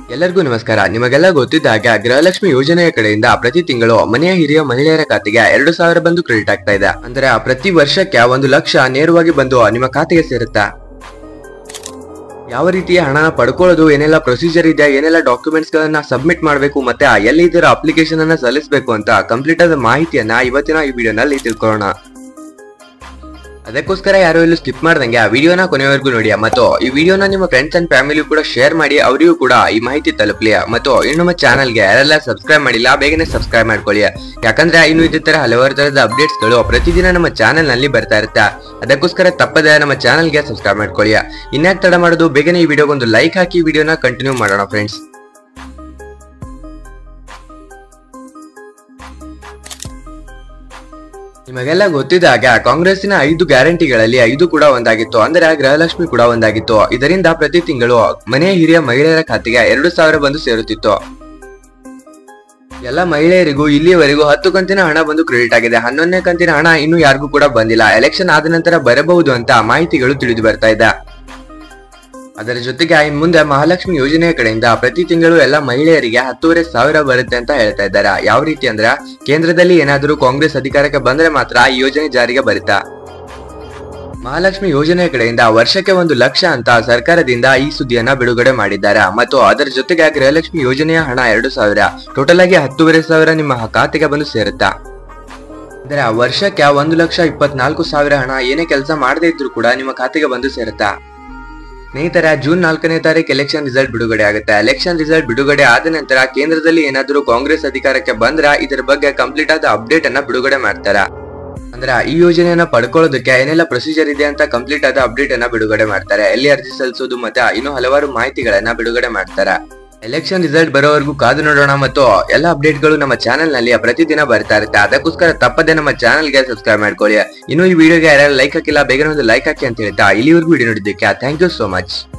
ಎಲ್ಲರಿಗೂ ನಮಸ್ಕಾರ ನಿಮಗೆಲ್ಲ ಗೊತ್ತಿದ್ದ ಹಾಗೆ ಗೃಹಲಕ್ಷ್ಮಿ ಯೋಜನೆಯ ಕಡೆಯಿಂದ ಪ್ರತಿ ತಿಂಗಳು ಮನೆಯ ಹಿರಿಯ ಮಹಿಳೆಯರ ಖಾತೆಗೆ ಎರಡು ಸಾವಿರ ಬಂದು ಕ್ರೆಡಿಟ್ ಆಗ್ತಾ ಇದೆ ಅಂದ್ರೆ ಆ ಪ್ರತಿ ವರ್ಷಕ್ಕೆ ಒಂದು ಲಕ್ಷ ನೇರವಾಗಿ ಬಂದು ನಿಮ್ಮ ಖಾತೆಗೆ ಸೇರುತ್ತಾ ಯಾವ ರೀತಿಯ ಹಣನ ಪಡ್ಕೊಳ್ಳೋದು ಏನೆಲ್ಲ ಪ್ರೊಸೀಜರ್ ಇದೆ ಏನೆಲ್ಲ ಡಾಕ್ಯುಮೆಂಟ್ಸ್ ಗಳನ್ನ ಸಬ್ಮಿಟ್ ಮಾಡಬೇಕು ಮತ್ತೆ ಆ ಎಲ್ಲಿ ಇದರ ಅಪ್ಲಿಕೇಶನ್ ಅನ್ನ ಸಲ್ಲಿಸಬೇಕು ಅಂತ ಕಂಪ್ಲೀಟ್ ಆದ ಮಾಹಿತಿಯನ್ನ ಇವತ್ತಿನ ಈ ವಿಡಿಯೋನಲ್ಲಿ ತಿಳ್ಕೊಳ್ಳೋಣ ಅದಕ್ಕೋಸ್ಕರ ಯಾರು ಎಲ್ಲೂ ಸ್ಕಿಪ್ ಮಾಡ್ದಂಗೆ ಆ ವಿಡಿಯೋನ ಕೊನೆವರೆಗೂ ನೋಡಿ ಮತ್ತು ಈ ವಿಡಿಯೋನ ನಿಮ್ಮ ಫ್ರೆಂಡ್ಸ್ ಅಂಡ್ ಫ್ಯಾಮಿಲಿ ಕೂಡ ಶೇರ್ ಮಾಡಿ ಅವರಿಗೂ ಕೂಡ ಈ ಮಾಹಿತಿ ತಲುಪಲಿ ಮತ್ತು ಇನ್ನು ನಮ್ಮ ಚಾನಲ್ಗೆ ಯಾರೆಲ್ಲ ಸಬ್ಸ್ಕ್ರೈಬ್ ಮಾಡಿಲ್ಲ ಬೇಗನೆ ಸಬ್ಸ್ಕ್ರೈಬ್ ಮಾಡ್ಕೊಳ್ಳಿ ಯಾಕಂದ್ರೆ ಇನ್ನು ಇದೇ ತರ ಹಲವಾರು ತರದ ಅಪ್ಡೇಟ್ಸ್ ಗಳು ಪ್ರತಿದಿನ ನಮ್ಮ ಚಾನೆಲ್ ನಲ್ಲಿ ಬರ್ತಾ ಇರುತ್ತೆ ಅದಕ್ಕೋಸ್ಕರ ತಪ್ಪದೆ ನಮ್ಮ ಚಾನಲ್ಗೆ ಸಬ್ಸ್ಕ್ರೈಬ್ ಮಾಡ್ಕೊಳ್ಳಿ ಇನ್ಯಾಕ್ ತಡ ಮಾಡೋದು ಬೇಗನೆ ಈ ವಿಡಿಯೋಗೊಂದು ಲೈಕ್ ಹಾಕಿ ವಿಡಿಯೋನ ಕಂಟಿನ್ಯೂ ಮಾಡೋಣ ಫ್ರೆಂಡ್ಸ್ ನಿಮಗೆಲ್ಲ ಗೊತ್ತಿದ್ದಾಗ ಕಾಂಗ್ರೆಸ್ಸಿನ ಐದು ಗ್ಯಾರಂಟಿಗಳಲ್ಲಿ ಐದು ಕೂಡ ಒಂದಾಗಿತ್ತು ಅಂದ್ರೆ ಗೃಹಲಕ್ಷ್ಮಿ ಕೂಡ ಒಂದಾಗಿತ್ತು ಇದರಿಂದ ಪ್ರತಿ ತಿಂಗಳು ಮನೆಯ ಹಿರಿಯ ಮಹಿಳೆಯರ ಖಾತೆಗೆ ಎರಡು ಸಾವಿರ ಬಂದು ಸೇರುತ್ತಿತ್ತು ಎಲ್ಲ ಮಹಿಳೆಯರಿಗೂ ಇಲ್ಲಿಯವರೆಗೂ ಹತ್ತು ಕಂತಿನ ಹಣ ಬಂದು ಕ್ರೆಡಿಟ್ ಆಗಿದೆ ಹನ್ನೊಂದನೇ ಕಂತಿನ ಹಣ ಇನ್ನೂ ಯಾರಿಗೂ ಕೂಡ ಬಂದಿಲ್ಲ ಎಲೆಕ್ಷನ್ ಆದ ನಂತರ ಬರಬಹುದು ಅಂತ ಮಾಹಿತಿಗಳು ತಿಳಿದು ಬರ್ತಾ ಇದೆ ಅದರ ಜೊತೆಗೆ ಇನ್ ಮುಂದೆ ಮಹಾಲಕ್ಷ್ಮಿ ಯೋಜನೆಯ ಕಡೆಯಿಂದ ಪ್ರತಿ ತಿಂಗಳು ಎಲ್ಲ ಮಹಿಳೆಯರಿಗೆ ಹತ್ತೂವರೆ ಸಾವಿರ ಬರುತ್ತೆ ಅಂತ ಹೇಳ್ತಾ ಇದ್ದಾರೆ ಯಾವ ರೀತಿ ಅಂದ್ರೆ ಕೇಂದ್ರದಲ್ಲಿ ಏನಾದರೂ ಕಾಂಗ್ರೆಸ್ ಅಧಿಕಾರಕ್ಕೆ ಬಂದ್ರೆ ಮಾತ್ರ ಈ ಯೋಜನೆ ಜಾರಿಗೆ ಬರುತ್ತಾ ಮಹಾಲಕ್ಷ್ಮಿ ಯೋಜನೆಯ ಕಡೆಯಿಂದ ವರ್ಷಕ್ಕೆ ಒಂದು ಲಕ್ಷ ಅಂತ ಸರ್ಕಾರದಿಂದ ಈ ಸುದ್ದಿಯನ್ನ ಬಿಡುಗಡೆ ಮಾಡಿದ್ದಾರೆ ಮತ್ತು ಅದರ ಜೊತೆಗೆ ಗೃಹಲಕ್ಷ್ಮಿ ಯೋಜನೆಯ ಹಣ ಎರಡು ಸಾವಿರ ಟೋಟಲ್ ಆಗಿ ಹತ್ತೂವರೆ ಸಾವಿರ ನಿಮ್ಮ ಖಾತೆಗೆ ಬಂದು ಸೇರುತ್ತಾ ಅಂದ್ರೆ ಆ ವರ್ಷಕ್ಕೆ ಒಂದು ಲಕ್ಷ ಇಪ್ಪತ್ನಾಲ್ಕು ಸಾವಿರ ಹಣ ಏನೇ ಕೆಲಸ ಮಾಡದೇ ಇದ್ರೂ ಕೂಡ ನಿಮ್ಮ ಖಾತೆಗೆ ಬಂದು ಸೇರುತ್ತಾ ಸ್ನೇಹಿತರ ಜೂನ್ ನಾಲ್ಕನೇ ತಾರೀಕು ಎಲೆಕ್ಷನ್ ರಿಸಲ್ಟ್ ಬಿಡುಗಡೆ ಆಗುತ್ತೆ ಎಲೆಕ್ಷನ್ ರಿಸಲ್ಟ್ ಬಿಡುಗಡೆ ಆದ ನಂತರ ಕೇಂದ್ರದಲ್ಲಿ ಏನಾದರೂ ಕಾಂಗ್ರೆಸ್ ಅಧಿಕಾರಕ್ಕೆ ಬಂದ್ರ ಇದರ ಬಗ್ಗೆ ಕಂಪ್ಲೀಟ್ ಆದ ಅಪ್ಡೇಟ್ ಅನ್ನ ಬಿಡುಗಡೆ ಮಾಡ್ತಾರ ಅಂದ್ರೆ ಈ ಯೋಜನೆಯನ್ನ ಪಡ್ಕೊಳ್ಳೋದಕ್ಕೆ ಏನೆಲ್ಲ ಪ್ರೊಸೀಜರ್ ಇದೆ ಅಂತ ಕಂಪ್ಲೀಟ್ ಆದ ಅಪ್ಡೇಟ್ ಅನ್ನ ಬಿಡುಗಡೆ ಮಾಡ್ತಾರೆ ಎಲ್ಲಿ ಅರ್ಜಿ ಸಲ್ಲಿಸೋದು ಮತ್ತೆ ಇನ್ನೂ ಹಲವಾರು ಮಾಹಿತಿಗಳನ್ನ ಬಿಡುಗಡೆ ಮಾಡ್ತಾರೆ ಎಲೆಕ್ಷನ್ ರಿಸಲ್ಟ್ ಬರೋವರೆಗೂ ಕಾದು ನೋಡೋಣ ಮತ್ತು ಎಲ್ಲ ಅಪ್ಡೇಟ್ಗಳು ನಮ್ಮ ಚಾನೆಲ್ ನಲ್ಲಿ ಪ್ರತಿದಿನ ಬರ್ತಾ ಇರುತ್ತೆ ಅದಕ್ಕೋಸ್ಕರ ತಪ್ಪದೆ ನಮ್ಮ ಚಾನಲ್ಗೆ ಸಬ್ಸ್ಕ್ರೈಬ್ ಮಾಡ್ಕೊಳ್ಳಿ ಇನ್ನು ಈ ವಿಡಿಯೋಗೆ ಯಾರು ಲೈಕ್ ಹಾಕಿಲ್ಲ ಬೇಗನೆ ಒಂದು ಲೈಕ್ ಹಾಕಿ ಅಂತ ಹೇಳ್ತಾ ಇಲ್ಲಿವರೆಗೂ ವಿಡಿಯೋ ನೋಡಿದ್ದಕ್ಕೆ ಥ್ಯಾಂಕ್ ಯು ಸೋ ಮಚ್